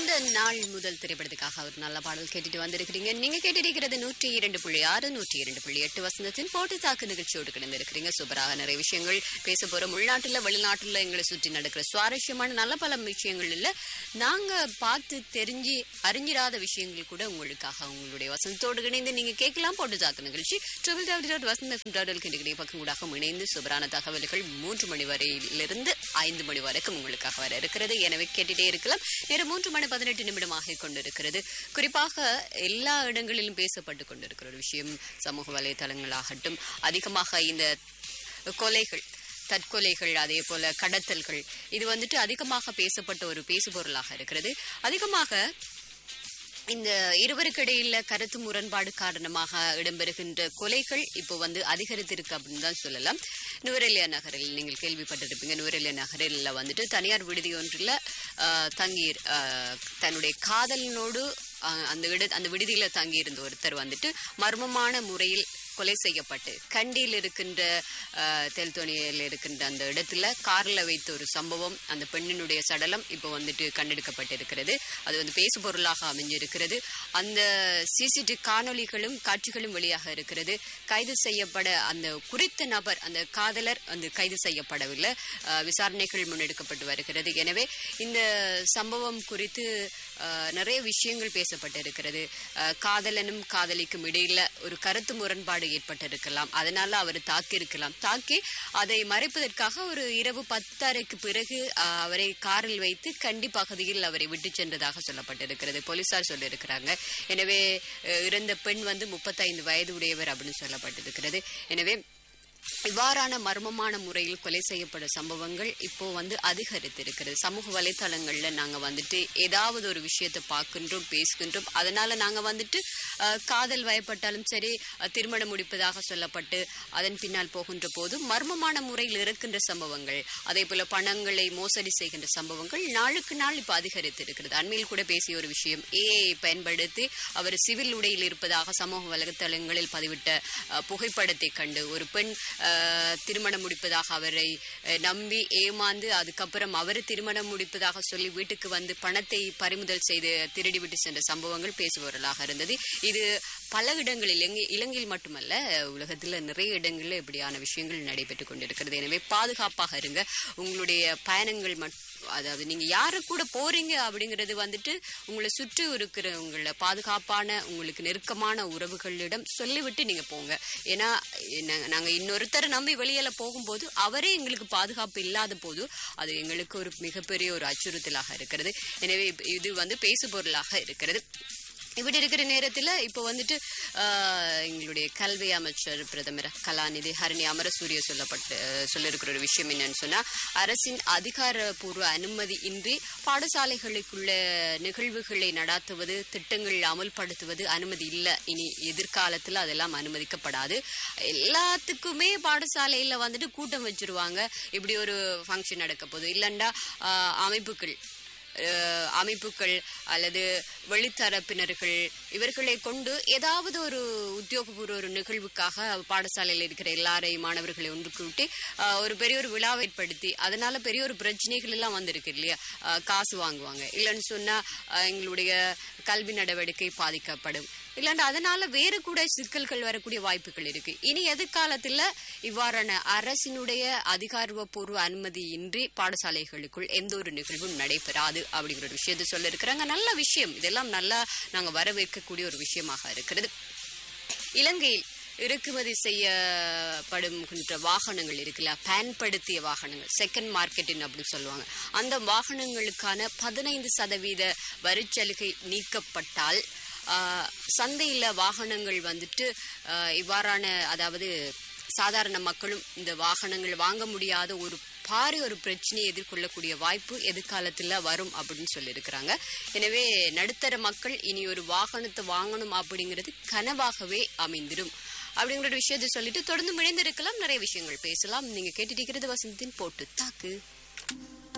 இந்த நாள் முதல் திரைப்படத்துக்காக ஒரு நல்ல பாடல் கேட்டுட்டு வந்திருக்கிறீங்க நீங்க கேட்டிருக்கிறது நூற்றி இரண்டு புள்ளி ஆறு நூற்றி இரண்டு புள்ளி எட்டு வசந்தத்தின் போட்டு தாக்கு நிகழ்ச்சியோடு கிடந்திருக்கிறீங்க சூப்பராக நிறைய விஷயங்கள் பேச போறோம் உள்நாட்டுல வெளிநாட்டுல எங்களை சுற்றி நடக்கிற சுவாரஸ்யமான நல்ல பல விஷயங்கள் இல்ல நாங்க பார்த்து தெரிஞ்சு அறிஞ்சிடாத விஷயங்கள் கூட உங்களுக்காக உங்களுடைய வசந்தத்தோடு இணைந்து நீங்க கேட்கலாம் போட்டு தாக்கு நிகழ்ச்சி ட்ரிபிள் டபிள்யூ டாட் வசந்த டாடல் கிண்டிகிடைய பக்கம் கூடாக இணைந்து சூப்பரான தகவல்கள் மூன்று மணி வரையிலிருந்து ஐந்து மணி வரைக்கும் உங்களுக்காக வர இருக்கிறது எனவே கேட்டுட்டே இருக்கலாம் நேரம் மூன்று மணி பதினெட்டு நிமிடமாக கொண்டிருக்கிறது குறிப்பாக எல்லா இடங்களிலும் பேசப்பட்டு கொண்டிருக்கிற ஒரு விஷயம் சமூக வலைதளங்களாகட்டும் அதிகமாக இந்த கொலைகள் தற்கொலைகள் அதே போல கடத்தல்கள் இது வந்துட்டு அதிகமாக பேசப்பட்ட ஒரு பேசுபொருளாக இருக்கிறது அதிகமாக இந்த இருவருக்கு இடையில கருத்து முரண்பாடு காரணமாக இடம்பெறுகின்ற கொலைகள் இப்போ வந்து அதிகரித்திருக்கு அப்படின்னு தான் சொல்லலாம் நுவரெலியா நகரில் நீங்கள் கேள்விப்பட்டிருப்பீங்க நுவரெலியா நகரில் வந்துட்டு தனியார் விடுதி ஒன்றில் ஆஹ், தங்கி ஆஹ், தன்னுடைய காதலனோடு ஆஹ், அந்த விடு அந்த விடுதியில தங்கி இருந்த ஒருத்தர் வந்துட்டு மர்மமான முறையில் கொலை செய்யப்பட்டு கண்டியில் இருக்கின்ற ஆஹ், தெல்தோனியில் இருக்கின்ற அந்த இடத்துல கார்ல வைத்த ஒரு சம்பவம் அந்த பெண்ணினுடைய சடலம் இப்போ வந்துட்டு கண்டெடுக்கப்பட்டிருக்கிறது அது வந்து பேசு பொருளாக அமைஞ்சிருக்கிறது அந்த சிசிடி காணொளிகளும் காட்சிகளும் வெளியாக இருக்கிறது கைது செய்யப்பட அந்த குறித்த நபர் அந்த காதலர் வந்து கைது செய்யப்படவில்லை ஆஹ், விசாரணைகள் முன்னெடுக்கப்பட்டு வருகிறது எனவே இந்த சம்பவம் குறித்து ஆஹ், நிறைய விஷயங்கள் பேசப்பட்டிருக்கிறது ஆஹ், காதலனும் காதலிக்கும் இடையில ஒரு கருத்து முரண்பாடு ஏற்பட்டிருக்கலாம் அதனால அவர் தாக்கியிருக்கலாம் தாக்கி அதை மறைப்பதற்காக ஒரு இரவு பத்தரைக்கு பிறகு ஆஹ், அவரை காரில் வைத்து கண்டி பகுதியில் அவரை விட்டு சென்றதாக சொல்லப்பட்டிருக்கிறது போலீசார் சொல்லியிருக்கிறாங்க எனவே அஹ், இறந்த பெண் வந்து முப்பத்தைந்து வயது உடையவர் அப்படின்னு சொல்லப்பட்டிருக்கிறது எனவே இவ்வாறான மர்மமான முறையில் கொலை செய்யப்பட சம்பவங்கள் இப்போ வந்து அதிகரித்திருக்கிறது சமூக வலைத்தளங்கள்ல நாங்க வந்துட்டு ஏதாவது ஒரு விஷயத்தை பார்க்கின்றோம் பேசுகின்றோம் அதனால நாங்க வந்துட்டு அஹ், காதல் வயப்பட்டாலும் சரி அஹ், திருமணம் முடிப்பதாக சொல்லப்பட்டு அதன் பின்னால் போகின்ற போது மர்மமான முறையில் இருக்கின்ற சம்பவங்கள் அதே போல பணங்களை மோசடி செய்கின்ற சம்பவங்கள் நாளுக்கு நாள் இப்போ அதிகரித்திருக்கிறது அண்மையில் கூட பேசிய ஒரு விஷயம் ஏஐ பயன்படுத்தி அவர் சிவில் உடையில் இருப்பதாக சமூக வலைத்தளங்களில் பதிவிட்ட அஹ், புகைப்படத்தை கண்டு ஒரு பெண் அஹ், திருமணம் முடிப்பதாக அவரை அஹ், நம்பி ஏமாந்து அதுக்கப்புறம் அவர் திருமணம் முடிப்பதாக சொல்லி வீட்டுக்கு வந்து பணத்தை பறிமுதல் செய்து திருடிவிட்டு சென்ற சம்பவங்கள் பேசுபவர்களாக இருந்தது இது பல இடங்களில் இலங்கை இலங்கையில் மட்டுமல்ல உலகத்தில் நிறைய இடங்களில் இப்படியான விஷயங்கள் நடைபெற்றுக் கொண்டிருக்கிறது எனவே பாதுகாப்பாக இருங்க உங்களுடைய பயணங்கள் மட் அதாவது நீங்க யாரு கூட போறீங்க அப்படிங்கிறது வந்துட்டு உங்களை சுற்றி இருக்கிறவங்கள பாதுகாப்பான உங்களுக்கு நெருக்கமான உறவுகளிடம் சொல்லிவிட்டு நீங்க போங்க ஏன்னா நா- நாங்க இன்னொருத்தரை நம்பி வெளியில போகும்போது அவரே எங்களுக்கு பாதுகாப்பு இல்லாத போது அது எங்களுக்கு ஒரு மிகப்பெரிய ஒரு அச்சுறுத்தலாக இருக்கிறது எனவே இப்ப இது வந்து பேசுபொருளாக இருக்கிறது இப்படி இருக்கிற நேரத்தில் இப்போ வந்துட்டு ஆஹ், எங்களுடைய கல்வி அமைச்சர் பிரதமர் கலாநிதி ஹரணி அமரசூரிய சொல்லப்பட்டு சொல்லியிருக்கிற ஒரு விஷயம் என்னன்னு சொன்னா அரசின் அதிகாரப்பூர்வ அனுமதி இன்றி பாடசாலைகளுக்குள்ள நிகழ்வுகளை நடாத்துவது திட்டங்கள் அமல்படுத்துவது அனுமதி இல்லை இனி எதிர்காலத்தில் அதெல்லாம் அனுமதிக்கப்படாது எல்லாத்துக்குமே பாடசாலையில வந்துட்டு கூட்டம் வச்சிருவாங்க இப்படி ஒரு ஃபங்க்ஷன் நடக்க போகுது இல்லைண்டா ஆஹ், அமைப்புகள் அஹ், அமைப்புகள் அல்லது வெளித்தரப்பினர்கள் இவர்களை கொண்டு ஏதாவது ஒரு உத்தியோகபூர்வ ஒரு நிகழ்வுக்காக பாடசாலையில் இருக்கிற எல்லாரையும் மாணவர்களை ஒன்று கூட்டி அஹ், ஒரு பெரிய ஒரு விழாவை ஏற்படுத்தி அதனால பெரிய ஒரு பிரச்சனைகள் எல்லாம் வந்திருக்கு இல்லையா அஹ், காசு வாங்குவாங்க இல்லைன்னு சொன்னா அஹ், எங்களுடைய கல்வி நடவடிக்கை பாதிக்கப்படும் இல்லாண்டு அதனால வேறு கூட சிக்கல்கள் வரக்கூடிய வாய்ப்புகள் இருக்கு இனி எதிர்காலத்துல இவ்வாறான அரசினுடைய அதிகாரப்பூர்வ அனுமதியின்றி பாடசாலைகளுக்குள் எந்த ஒரு நிகழ்வும் நடைபெறாது அப்படிங்கிற ஒரு விஷயத்தை சொல்ல இருக்கிறாங்க நல்ல விஷயம் இதெல்லாம் நல்லா நாங்க வரவேற்கக்கூடிய ஒரு விஷயமாக இருக்கிறது இலங்கையில் இறக்குமதி செய்யப்படுகின்ற வாகனங்கள் இருக்குல்ல பயன்படுத்திய வாகனங்கள் செகண்ட் மார்க்கெட்டின் அப்படின்னு சொல்லுவாங்க அந்த வாகனங்களுக்கான பதினைந்து சதவீத வரிச்சலுகை நீக்கப்பட்டால் ஆஹ், சந்தையில வாகனங்கள் வந்துட்டு ஆஹ், இவ்வாறான அதாவது சாதாரண மக்களும் இந்த வாகனங்கள் வாங்க முடியாத ஒரு பாரிய ஒரு பிரச்சனையை எதிர்கொள்ளக்கூடிய வாய்ப்பு எதிர்காலத்தில் வரும் அப்படின்னு சொல்லியிருக்கிறாங்க எனவே நடுத்தர மக்கள் இனி ஒரு வாகனத்தை வாங்கணும் அப்படிங்கிறது கனவாகவே அமைந்திடும் அப்படிங்கிற ஒரு விஷயத்தை சொல்லிட்டு தொடர்ந்து இணைந்திருக்கலாம் நிறைய விஷயங்கள் பேசலாம் நீங்க கேட்டுட்டு இருக்கிறது வசந்தத்தின் போட்டு தாக்கு